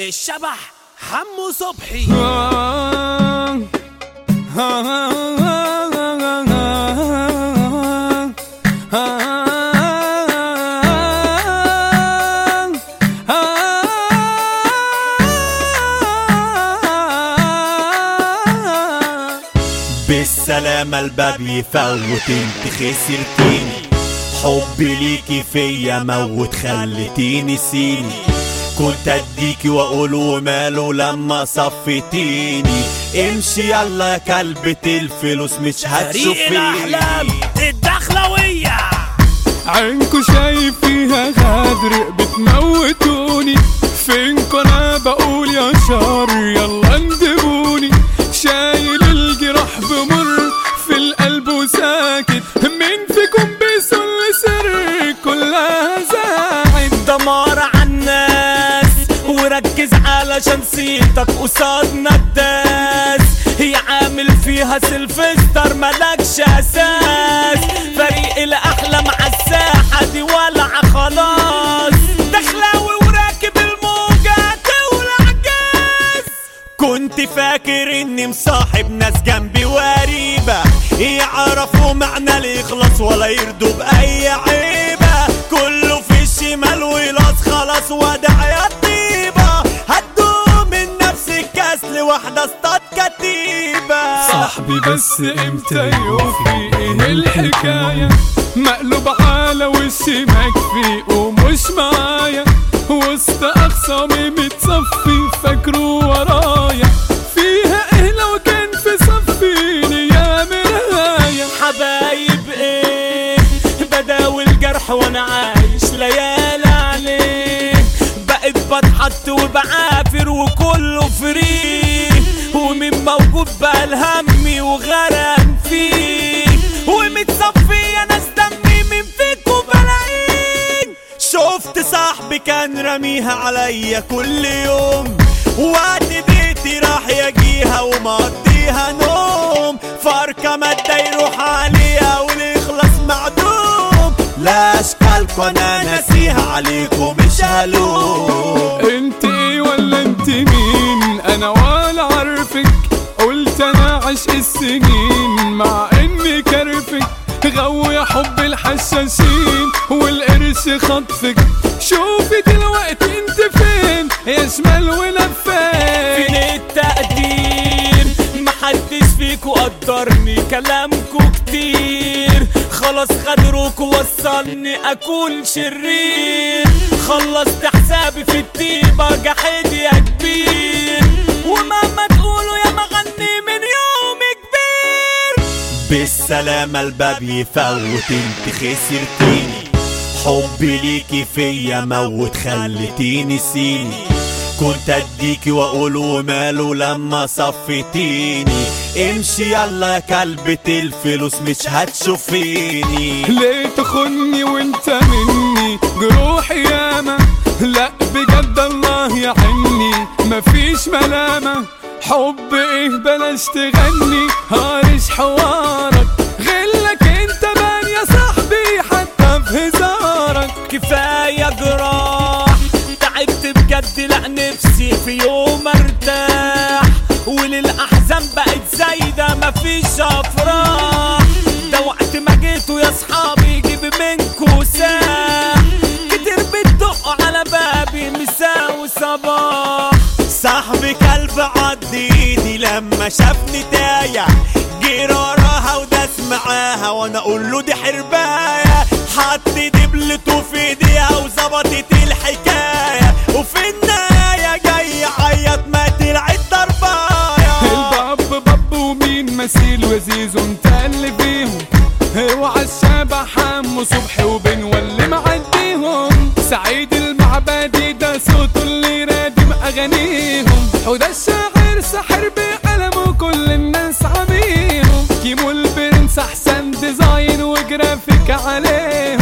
الشبح حمو صبحي بالسلامة الباب يفوت انت خسرتيني حبي ليكي فيا موت خلتيني سيني كنت اديكي واقول وماله لما صفتيني امشي يلا يا كلبة الفلوس مش فريق هتشوفيني الاحلام الدخلويه عينكو شايف فيها غدر بتموتوني فينكو انا بقول يا شر يلا اندبوني شايل الجراح بمر في القلب وساكت مين فيكم بيسل سر كلها زاعد دمار عالناس وركز علشان صيتك قصادنا الداس هي عامل فيها سلفستر ملكش اساس فريق الاحلام عالساحة دي ولع خلاص دخلاوي وراكب الموجة تولع جاز كنت فاكر اني مصاحب ناس جنبي وقريبة يعرفوا معنى الاخلاص ولا يرضوا باي عيبة كله في الشمال ويلاص خلاص ودع يا طيبة هتدوم من نفس الكاس لوحدة اصطاد كتيبة صاحبي بس امتى يوفي ايه الحكاية مقلوب على وشي مكفي ومش معايا وسط اخصامي متصفي فاكره ورايا فيها ايه لو كان في صفي يا مراية حبايب ايه بداوي الجرح وانا عايش ليالي عليه بقيت بتحط وبعافر وكله فري ومين موجود بقى الهمي وغرق فيه ومتصفي انا دمي من فيكوا بلاقيه شفت صاحبي كان رميها عليا كل يوم وقت بيتي راح يجيها ومقضيها نوم فاركة مادة يروح عليها واليخلص معدوم لا اشكالكوا انا ناسيها عليكم مش هلوم انت ايه ولا انت مين انا ولا عارفك قلت انا عشق السنين مع اني كرفك غوي حب الحشاشين والقرش خطفك شوفي دلوقتي انت فين يا شمال ولفين فين التقدير محدش فيكو قدرني كلامكو كتير خلاص غدروكو وصلني اكون شرير خلصت حسابي في الطيبة جحيد يا كبير ومهما تقولوا يا مغني من يوم كبير بالسلامة الباب يفوت انت خسرتيني حبي ليكي فيا موت خلتيني سيني كنت اديكي واقول وماله لما صفتيني امشي يلا يا كلبة الفلوس مش هتشوفيني ليه تخني وانت مني جروحي ياما لا بجد الله يعيني مفيش ملامة حب ايه بلاش تغني هارش حوارك غلك انت بان يا صاحبي حتى في هزارك كفاية جراح تعبت بجد لا نفسي في يوم ارتاح وللأحزان بقت زايدة مفيش أفراح ده وقت ما جيتوا يا صحابي يجيب منكوا ساح كتير بتدقوا على بابي مساء وصباح صاحبي كلب عض ايدي لما شافني تايه جري وراها وداس معاها وانا اقول له دي حربايه حط دبلته في ايديها وظبطت الحكايه وفي النهايه جاي يعيط ما طلعت ضربايه الباب باب ومين مثيل وزيز وانت اللي فيهم اوعى الشبح حمو صبحي وبين واللي معديهم سعيد المعبدي ده صوته اللي رادم اغانيهم وده الشاعر ساحر بقلمه كل الناس عميهم كيمو البرنس احسن ديزاين وجرافيك عليهم